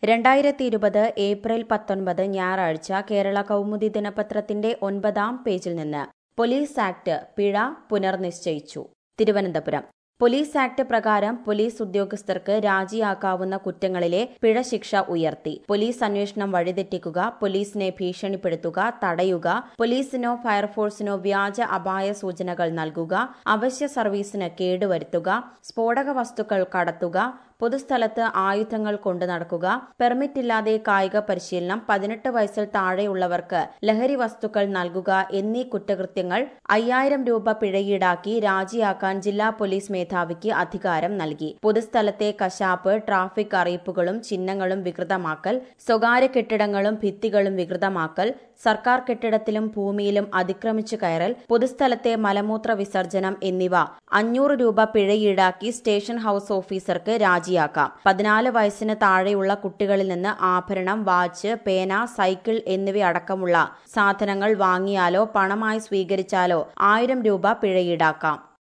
രണ്ടായിരത്തി ഇരുപത് ഏപ്രിൽ പത്തൊൻപത് ഞായറാഴ്ച കേരള കൗമുദി ദിനപത്രത്തിന്റെ ഒൻപതാം പേജിൽ നിന്ന് പോലീസ് ആക്ട് പിഴ പുനർനിശ്ചയിച്ചു തിരുവനന്തപുരം പോലീസ് ആക്ട് പ്രകാരം പോലീസ് ഉദ്യോഗസ്ഥർക്ക് രാജിയാക്കാവുന്ന കുറ്റങ്ങളിലെ പിഴ ശിക്ഷ ഉയർത്തി പോലീസ് അന്വേഷണം വഴിതെറ്റിക്കുക പോലീസിനെ ഭീഷണിപ്പെടുത്തുക തടയുക പോലീസിനോ ഫയർഫോഴ്സിനോ വ്യാജ അപായ സൂചനകൾ നൽകുക അവശ്യ സർവീസിന് കേടുവരുത്തുക സ്ഫോടക വസ്തുക്കൾ കടത്തുക പൊതുസ്ഥലത്ത് ആയുധങ്ങൾ കൊണ്ടു നടക്കുക പെർമിറ്റ് ഇല്ലാതെ കായിക പരിശീലനം പതിനെട്ട് വയസ്സിൽ താഴെയുള്ളവർക്ക് ലഹരി വസ്തുക്കൾ നൽകുക എന്നീ കുറ്റകൃത്യങ്ങൾ അയ്യായിരം രൂപ പിഴയീടാക്കി രാജിയാക്കാൻ ജില്ലാ പോലീസ് മേധാവിക്ക് അധികാരം നൽകി പൊതുസ്ഥലത്തെ കശാപ്പ് ട്രാഫിക് അറിയിപ്പുകളും ചിഹ്നങ്ങളും വികൃതമാക്കൽ സ്വകാര്യ കെട്ടിടങ്ങളും ഭിത്തികളും വികൃതമാക്കൽ സർക്കാർ കെട്ടിടത്തിലും ഭൂമിയിലും അതിക്രമിച്ചു കയറൽ പൊതുസ്ഥലത്തെ മലമൂത്ര വിസർജനം എന്നിവ അഞ്ഞൂറ് രൂപ പിഴയീടാക്കി സ്റ്റേഷൻ ഹൌസ് ഓഫീസർക്ക് രാജിയാക്കാം പതിനാല് വയസ്സിന് താഴെയുള്ള കുട്ടികളിൽ നിന്ന് ആഭരണം വാച്ച് പേന സൈക്കിൾ എന്നിവയടക്കമുള്ള സാധനങ്ങൾ വാങ്ങിയാലോ പണമായി സ്വീകരിച്ചാലോ ആയിരം രൂപ പിഴയീടാക്കാം